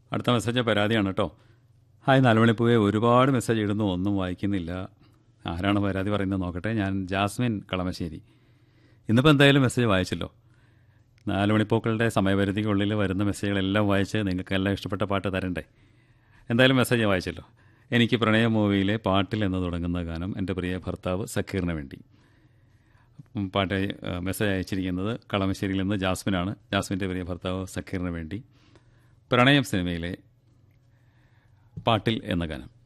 അടുത്ത മെസ്സേജ് പരാതിയാണ് കേട്ടോ ഹായ് നാലുമണിപ്പൂവെ ഒരുപാട് മെസ്സേജ് ഇടുന്നു ഒന്നും വായിക്കുന്നില്ല ആരാണ് പരാതി പറയുന്നത് നോക്കട്ടെ ഞാൻ ജാസ്മിൻ കളമശ്ശേരി ഇന്നിപ്പോൾ എന്തായാലും മെസ്സേജ് വായിച്ചല്ലോ നാല് മണിപ്പൂക്കളുടെ സമയപരിധിക്കുള്ളിൽ വരുന്ന മെസ്സേജുകളെല്ലാം വായിച്ച് നിങ്ങൾക്ക് എല്ലാം ഇഷ്ടപ്പെട്ട പാട്ട് തരണ്ടേ എന്തായാലും മെസ്സേജ് വായിച്ചല്ലോ എനിക്ക് പ്രണയ മൂവിയിലെ പാട്ടിൽ എന്ന് തുടങ്ങുന്ന ഗാനം എൻ്റെ പ്രിയ ഭർത്താവ് സക്കീറിന് വേണ്ടി ഉം, പാട്ട് ആ, മെസ്സേജ് അയച്ചിരിക്കുന്നത് കളമശ്ശേരിയിൽ നിന്ന് ജാസ്മിനാണ് ജാസ്മിൻ്റെ പ്രിയ ഭർത്താവ് സക്കീറിന് വേണ്ടി പ്രണയം സിനിമയിലെ പാട്ടിൽ എന്ന ഗാനം